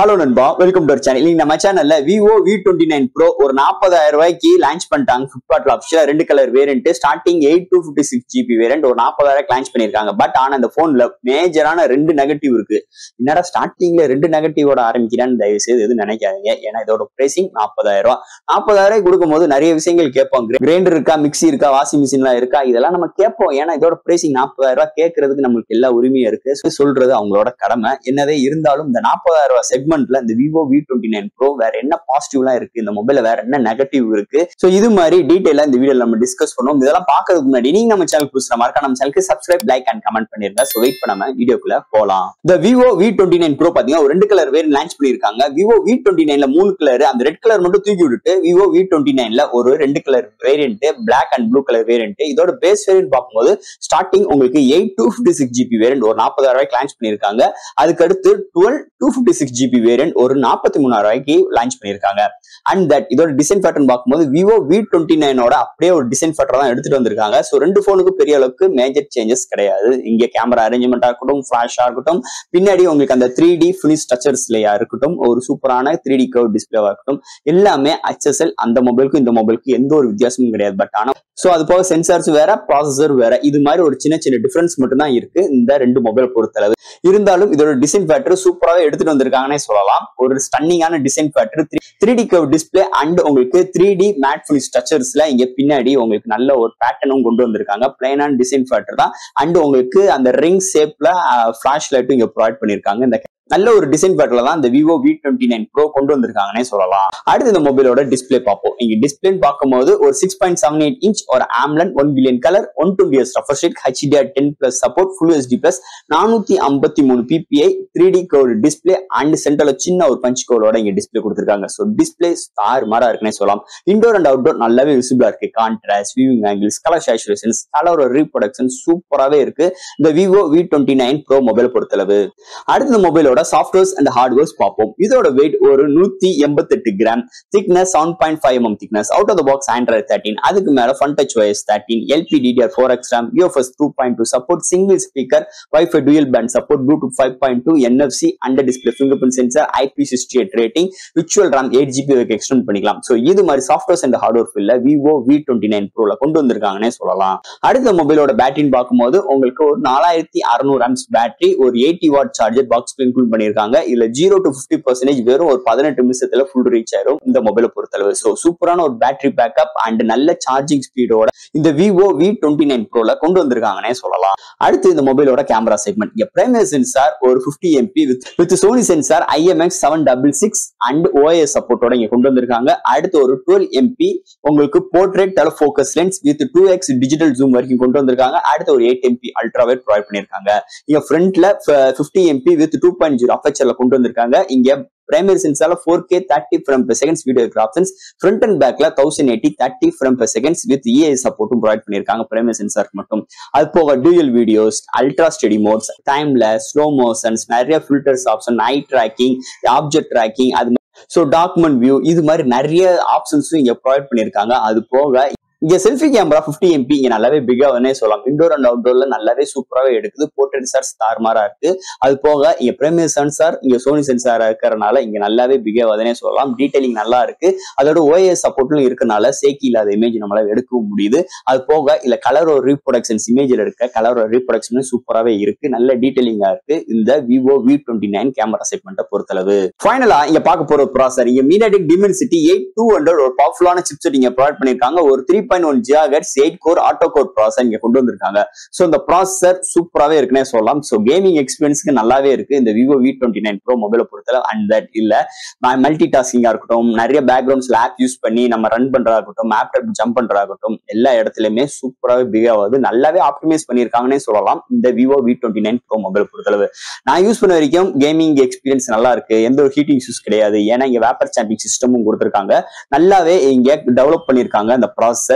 hello நண்பா welcome to channel இன்னைக்கு நம்ம சேனல்ல Vivo V twenty nine pro ஒரு நாற்பதாயிரம் ரூபாய்க்கு லான்ச் பண்ணிட்டாங்க ஃபிளிப்கார்ட்ல ஆப்ஷன் ரெண்டு colour variant starting eight two fifty six GB variant ஒரு நாற்பதாயிரம் லான்ச் பண்ணிருக்காங்க பட் ஆனா அந்த போன்ல மேஜரான ரெண்டு நெகட்டிவ் இருக்கு என்னடா ஸ்டார்டிங்ல ரெண்டு நெகட்டிவோட ஆரம்பிக்கிறான்னு தயவு செய்து எதுவும் நினைக்காதீங்க ஏன்னா இதோட பிரைசிங் நாற்பதாயிரம் ரூபாய் நாற்பதாயிரம் ரூபாய் கொடுக்கும்போது நிறைய விஷயங்கள் கேட்போம் கிரைண்டர் இருக்கா மிக்ஸி இருக்கா வாஷிங் மிஷின்லாம் இருக்கா இதெல்லாம் நம்ம கேட்போம் ஏன்னா இதோட பிரைசிங் நாற்பதாயிரம் ரூபாய் கேட்கறதுக்கு நம்மளுக்கு எல்லா உரிமையும் இருக்கு So, சொல்றது அவங்களோட கடமை என்னதே இருந்தாலும் இந்த நாற்பதாயிரம் ரூபாய் செக்மெண்ட்ல இந்த Vivo V twenty nine pro வேற என்ன பாசிட்டிவ்லாம் இருக்கு இந்த மொபைல்ல வேற என்ன நெகட்டிவ் இருக்கு ஸோ இது மாதிரி டீட்டெயிலா இந்த வீடியோல நம்ம டிஸ்கஸ் பண்ணுவோம் இதெல்லாம் பார்க்கறதுக்கு முன்னாடி நீங்க நம்ம சேனல் புதுசுற மாதிரி நம்ம சேனலுக்கு சப்ஸ்கிரைப் லைக் அண்ட் கமெண்ட் பண்ணிருங்க ஸோ வெயிட் பண்ணாம வீடியோக்குள்ள போலாம் இந்த Vivo V twenty nine pro பாத்தீங்கன்னா ஒரு ரெண்டு கலர் வேறு லான்ச் பண்ணிருக்காங்க விவோ வி டுவெண்ட்டி நைன்ல மூணு கலர் அந்த ரெட் கலர் மட்டும் தூக்கி விட்டுட்டு விவோ வி டுவெண்ட்டி நைன்ல ஒரு ரெண்டு colour variant black and blue colour variant இதோட பேஸ் வேரியன்ட் பார்க்கும்போது ஸ்டார்டிங் உங்களுக்கு eight two fifty six GB variant ஒரு நாற்பதாயிரம் ரூபாய்க்கு லான்ச் பண்ணிருக்காங்க அதுக்கு அடுத்து twelve two fifty six GB variant ஒரு நாற்பத்தி மூணாயிரம் ரூபாய்க்கு லான்ச் பண்ணிருக்காங்க அண்ட் தட் இதோட டிசைன் பேட்டர்ன் பார்க்கும்போது விவோ வி டுவெண்ட்டி நைனோட அப்படியே ஒரு டிசைன் பேட்டர் தான் எடுத்துட்டு வந்திருக்காங்க ஸோ ரெண்டு ஃபோனுக்கு பெரிய அளவுக்கு மேஜர் சேஞ்சஸ் கிடையாது இங்க கேமரா அரேஞ்ச்மெண்டா இருக்கட்டும் ஃபிளாஷா இருக்கட்டும் பின்னாடி உங்களுக்கு அந்த த்ரீ டி ஃபினிஷ் டச்சர்ஸ்லயா இருக்கட்டும் ஒரு சூப்பரான த்ரீ டி கர்வ் டிஸ்பிளேவா இருக்கட்டும் எல்லாமே HSL அந்த மொபைலுக்கும் இந்த மொபைலுக்கும் எந்த ஒரு வித்தியாசமும் கிடையாது பட் ஆனா ஸோ அது போக சென்சார்ஸ் வேற ப்ராசஸர் வேற இது மாதிரி ஒரு சின்ன சின்ன டிஃபரன்ஸ் மட்டும் தான் இருக்கு இந்த ரெண்டு மொபைல் பொறுத்தளவு இருந்தாலும் இதோட டிசைன் ஃபேக்டர் சூப்பராகவே எடுத்துட்டு வந்திருக்காங்கன்னே சொல்லலாம் ஒரு ஸ்டன்னிங்கான design factor three D curve display and உங்களுக்கு த்ரீ டி மேட் ஃபினிஷ் டச்சர்ஸ்ல இங்க பின்னாடி உங்களுக்கு நல்ல ஒரு பேட்டர்னும் கொண்டு வந்திருக்காங்க பிளைனான டிசைன் ஃபேக்டர் தான் அண்ட் உங்களுக்கு அந்த ரிங் ஷேப்ல ஃபிளாஷ் லைட்டும் இங்க ப்ரொவைட் பண்ணிருக்காங்க இந்த நல்ல ஒரு டிசைன் பேட்டர்ல தான் இந்த Vivo V twenty nine pro கொண்டு வந்திருக்காங்கன்னே சொல்லலாம் அடுத்து இந்த மொபைலோட டிஸ்பிளே பார்ப்போம் இங்க டிஸ்பிளேன்னு பார்க்கும்போது ஒரு six point seven eight inch ஒரு AMOLED one billion colour one twenty எஸ் ரஃபர் ஷீட் HDR ten plus support full HD plus நானூத்தி ஐம்பத்தி மூணு PPI three D curved display and சென்டர்ல சின்ன ஒரு பஞ்ச் கோடோட இங்க டிஸ்பிளே கொடுத்துருக்காங்க ஸோ டிஸ்பிளே ஸ்டார் மாரா இருக்குன்னே சொல்லலாம் இண்டோர் அண்ட் அவுட்டோர் நல்லாவே விசிபிளா இருக்கு contrast viewing angles colour saturations colour reproduction சூப்பராகவே இருக்கு இந்த Vivo V twenty nine pro mobile பொறுத்தளவு அடுத்த இந்த மொபைலோட சாஃப்ட்வேர்ஸ் அண்ட் ஹார்ட்வேர்ஸ் பார்ப்போம் இதோட வெயிட் ஒரு நூத்தி எண்பத்தெட்டு gram thickness seven point five M thickness out of the box Android thirteen அதுக்கு மேல Funtouch OS thirteen LP DDR four X RAM UFS two point two support single speaker wifi dual band support Bluetooth five point two NFC under display fingerprint sensor IP sixty eight rating virtual RAM eight GB வரைக்கும் extend பண்ணிக்கலாம் so இது மாதிரி softwares and hardware ஃபீல்ல Vivo V twenty nine ப்ரோல கொண்டு வந்திருக்காங்கன்னே சொல்லலாம் அடுத்த மொபைலோட பேட்டரின்னு பார்க்கும்போது உங்களுக்கு ஒரு நாலாயிரத்தி அறுநூறு ஆம்ஸ் பேட்டரி ஒரு eighty watt charger box include பண்ணிருக்காங்க இதுல ஜீரோ டு பிப்டி பர்சன்டேஜ் வெறும் ஒரு பதினெட்டு நிமிஷத்துல ஃபுல் ரீச் ஆயிரும் இந்த மொபைலை பொறுத்தளவு ஸோ சூப்பரான ஒரு பேட்டரி பேக்கப் அண்ட் நல்ல சார்ஜிங் ஸ்பீடோட இந்த விவோ வி டுவெண்ட்டி நைன் ப்ரோல கொண்டு வந்திருக்காங்கன்னே சொல்லலாம் அடுத்து இந்த மொபைலோட கேமரா செக்மெண்ட் இங்க பிரைமரி சென்சார் ஒரு fifty MP with with Sony sensor IMX seven double six and OS சப்போர்ட்டோட இங்க கொண்டு வந்திருக்காங்க அடுத்து ஒரு டுவெல் எம்பி உங்களுக்கு portrait telefocus lens with two X digital zoom வரைக்கும் கொண்டு வந்திருக்காங்க அடுத்து ஒரு எயிட் எம்பி அல்ட்ராவைட் ப்ரொவைட் பண்ணிருக்காங்க இங்க ஃப்ரண்ட்ல fifty MP with two point zero அஃபெக்சர்ல கொண்டு வந்திருக்காங்க இங்க பிரைமரி சென்சார்ல four K thirty frames per seconds video இருக்கிற ஆப்ஷன்ஸ் ஃப்ரண்ட் அண்ட் பேக்ல thousand eighty thirty frames per seconds with EI சப்போர்ட்டும் ப்ரொவைட் பண்ணிருக்காங்க பிரைமரி சென்சாருக்கு மட்டும் அது போக dual videos ultra steady modes டைம்ல ஸ்லோ மோஷன்ஸ் நிறைய filters option night tracking object tracking அது ஸோ டாக்குமெண்ட் வியூ இது மாதிரி நிறைய ஆப்ஷன்ஸும் இங்க ப்ரொவைட் பண்ணிருக்காங்க அது போக இங்க செல்ஃபி கேமரா பிப்டி எம்பி இங்க நல்லாவே பிகாவனே சொல்லலாம் இண்டோர் அண்ட் அவுட்டோர்ல நல்லாவே சூப்பராகவே எடுக்குது போர்ட்ரேட் சார் தார்மாரா இருக்கு அது போக இங்க பிரேமியர் சென்சார் இங்க சோனி சென்சாரா இருக்கிறனால இங்க நல்லாவே பிகேவ் ஆகுதுன்னே சொல்லலாம் டீடைலிங் நல்லா இருக்கு அதோட ஓஎஸ் சப்போர்ட்லும் இருக்கனால சேக்கி இல்லாத இமேஜ் நம்மளால எடுக்கவும் முடியுது அது போக இல்ல கலர் ஒரு ரீப்ரொடக்ஷன்ஸ் இமேஜ்ல இருக்க கலர் ஒரு ரீப்ரொடக்ஷன் சூப்பராகவே இருக்கு நல்ல டீடைலிங்கா இருக்கு இந்த Vivo V twenty nine camera செக்மெண்ட்டை பொறுத்தளவு ஃபைனலா இங்க பார்க்க போற ப்ராசர் இங்க MediaTek Dimensity eight two hundred ஒரு பவர்ஃபுல்லான சிப்செட் இங்க ப்ரொவைட் பண்ணிருக்காங்க ஒரு three point one gigahertz eight core octa core processor இங்க கொண்டு வந்திருக்காங்க ஸோ இந்த ப்ராசர் சூப்பராகவே இருக்குன்னே சொல்லலாம் ஸோ கேமிங் எக்ஸ்பீரியன்ஸ்க்கு நல்லாவே இருக்கு இந்த Vivo V twenty nine pro மொபைலை பொறுத்தல அண்ட் தட் இல்ல மல்டி டாஸ்கிங்கா இருக்கட்டும் நிறைய பேக்ரவுண்ட்ஸ்ல ஆப் யூஸ் பண்ணி நம்ம ரன் பண்றதா இருக்கட்டும் ஆப் ஜம்ப் பண்றதா இருக்கட்டும் எல்லா இடத்துலயுமே சூப்பராகவே பிஹேவ் ஆகுது நல்லாவே ஆப்டிமைஸ் பண்ணியிருக்காங்கன்னே சொல்லலாம் இந்த Vivo V twenty nine pro mobile பொறுத்தளவு நான் யூஸ் பண்ண வரைக்கும் கேமிங் எக்ஸ்பீரியன்ஸ் நல்லா இருக்கு எந்த ஒரு ஹீட்டிங் இஷ்யூஸ் கிடையாது ஏன்னா இங்க வேப்பர் சாம்பிங் சிஸ்டமும் கொடுத்துருக்காங்க நல்லாவே இங்க டெவலப் பண்ணியிருக்காங்க அந்த ப்ராசஸர்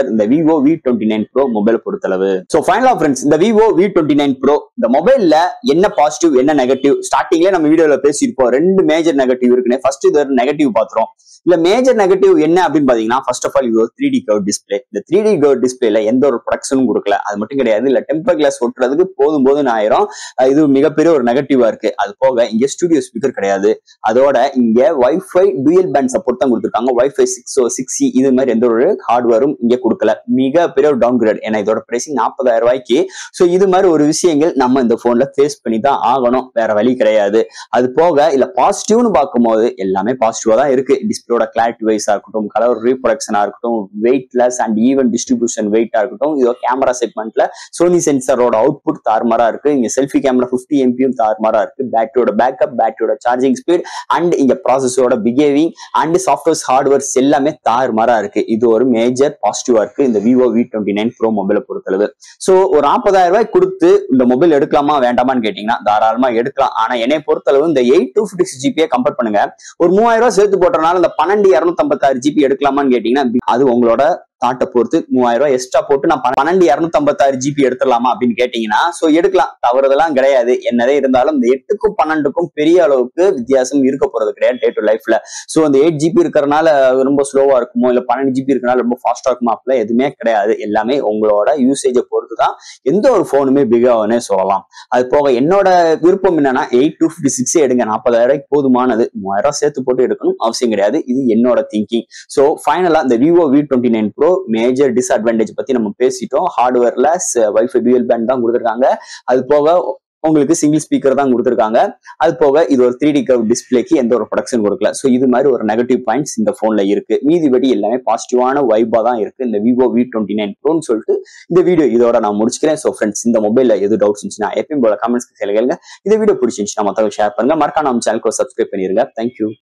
ஆன்சர் இந்த Vivo V twenty nine pro mobile பொறுத்தளவு ஸோ ஃபைனலா ஃப்ரெண்ட்ஸ் இந்த Vivo V twenty nine pro இந்த மொபைல்ல என்ன பாசிட்டிவ் என்ன நெகட்டிவ் ஸ்டார்டிங்ல நம்ம வீடியோல பேசியிருப்போம் ரெண்டு மேஜர் நெகட்டிவ் இருக்குன்னு ஃபர்ஸ்ட் இது ஒரு நெகட்டிவ் பாத்துறோம் இல்ல மேஜர் நெகட்டிவ் என்ன அப்படின்னு பாத்தீங்கன்னா ஃபர்ஸ்ட் ஆஃப் ஆல் இது ஒரு த்ரீ டி கவர் டிஸ்பிளே இந்த த்ரீ டி கவர் டிஸ்பிளேல எந்த ஒரு ப்ரொடக்ஷனும் கொடுக்கல அது மட்டும் கிடையாது இல்ல டெம்பர் கிளாஸ் ஒட்டுறதுக்கு போதும் போதும் ஆயிரும் அஹ் இது மிகப்பெரிய ஒரு நெகட்டிவா இருக்கு அது போக இங்க ஸ்டுடியோ ஸ்பீக்கர் கிடையாது அதோட இங்க வைஃபை டூயல் பேண்ட் சப்போர்ட் தான் கொடுத்துருக்காங்க வைஃபை சிக்ஸ் ஓ சிக்ஸ் இது மாதிரி எந்த ஒரு ஹார்ட்வேரும் இங்க கொடுக்கல மிகப்பெரிய ஒரு டவுன் கிரேட் ஏன்னா இதோட பிரைசிங் நாற்பதாயிரம் ரூபாய்க்கு ஸோ இது மாதிரி ஒரு விஷயங்கள் நம்ம இந்த போன்ல ஃபேஸ் பண்ணி தான் ஆகணும் வேற வழி கிடையாது அது போக இல்ல பாசிட்டிவ்னு பார்க்கும்போது எல்லாமே பாசிட்டிவா தான் இருக்கு டிஸ்பிளோட கிளாரிட்டி வைஸா இருக்கட்டும் கலர் ரீப்ரொடக்ஷனா இருக்கட்டும் வெயிட்லெஸ் அண்ட் ஈவன் டிஸ்ட்ரிபியூஷன் வெயிட்டா இருக்கட்டும் இதோ கேமரா செக்மெண்ட்ல சோனி சென்சரோட அவுட்புட் தாறுமாறா இருக்கு இங்க செல்ஃபி கேமரா ஃபிஃப்டி எம்பியும் தாறுமாறா இருக்கு பேட்டரியோட பேக்கப் பேட்டரியோட சார்ஜிங் ஸ்பீட் அண்ட் இங்க ப்ராசஸரோட பிஹேவிங் அண்ட் சாஃப்ட்வேர்ஸ் ஹார்ட்வேர்ஸ் எல்லாமே தாறுமாறா இருக்கு இது ஒரு மேஜர் பாசிட்டிவா இருக்கு இந்த Vivo V twenty nine pro மொபைலை பொறுத்தளவு ஸோ ஒரு நாற்பதாயிரம் ரூபாய் கொடுத்து இந்த மொபைல் எடுக்கலாமா வேண்டாமான்னு கேட்டீங்கன்னா தாராளமா எடுக்கலாம் ஆனா என்னை பொறுத்தளவு இந்த எயிட் டூ ஃபிஃப்டி சிக்ஸ் ஜிபியை கம்பேர் பண்ணுங்க ஒரு மூவாயிரம் ரூபாய் சேர்த்து போட்டறனால இந்த பன்னெண்டு இரநூத்தம்பத்தாறு ஜிபி எடுக்கலாமான்னு கேட்டீங்கன்னா அது உங்களோட தாட்டை பொறுத்து மூவாயிரம் ரூபாய் எக்ஸ்ட்ரா போட்டு நான் பன்னெண்டு இரநூத்தம்பத்தாறு ஜிபி எடுத்துடலாமா அப்படின்னு கேட்டீங்கன்னா சோ எடுக்கலாம் தவறுதெல்லாம் கிடையாது என்னதே இருந்தாலும் இந்த எட்டுக்கும் பன்னெண்டுக்கும் பெரிய அளவுக்கு வித்தியாசம் இருக்க போறது கிடையாது டே டு லைஃப்ல சோ அந்த எயிட் ஜிபி இருக்கிறனால ரொம்ப ஸ்லோவா இருக்குமோ இல்ல பன்னெண்டு ஜிபி இருக்கனால ரொம்ப ஃபாஸ்டா இருக்குமா அப்படிலாம் எதுவுமே கிடையாது எல்லாமே உங்களோட யூசேஜை பொறுத்து தான் எந்த ஒரு போனுமே பிக் ஆகும்னே சொல்லலாம் அது போக என்னோட விருப்பம் என்னன்னா எயிட் டூ ஃபிஃப்டி சிக்ஸ் எடுங்க நாற்பதாயிரம் ரூபாய்க்கு போதுமானது மூவாயிரம் ரூபாய் சேர்த்து போட்டு எடுக்கணும் அவசியம் கிடையாது இது என்னோட திங்கிங் ஸோ ஃபைனலா இந்த Vivo V twenty nine pro major disadvantage பத்தி நம்ம பேசிட்டோம் ஹார்ட்வேர்ல வைஃபை டியூயல் பேண்ட் தான் கொடுத்துருக்காங்க அது போக உங்களுக்கு சிங்கிள் ஸ்பீக்கர் தான் கொடுத்துருக்காங்க அது போக இது ஒரு த்ரீ டி கவ் டிஸ்பிளேக்கு எந்த ஒரு ப்ரொடக்ஷன் கொடுக்கல ஸோ இது மாதிரி ஒரு நெகட்டிவ் பாயிண்ட்ஸ் இந்த போன்ல இருக்கு மீதிபடி எல்லாமே பாசிட்டிவான வைபா தான் இருக்கு இந்த விவோ வி டுவெண்ட்டி நைன் ப்ரோன்னு சொல்லிட்டு இந்த வீடியோ இதோட நான் முடிச்சுக்கிறேன் ஸோ ஃப்ரெண்ட்ஸ் இந்த மொபைல்ல எது டவுட்ஸ் இருந்துச்சுன்னா எப்பயும் போல கமெண்ட்ஸ் கேளுங்க இந்த வீடியோ பிடிச்சிருந்துச்சுன்னா மற்றவங்க ஷேர் பண்ணுங்க மறக்காம நம்ம சேனலுக்கு சப்ஸ்கிரைப் பண்ணிருங்க தேங்க்யூ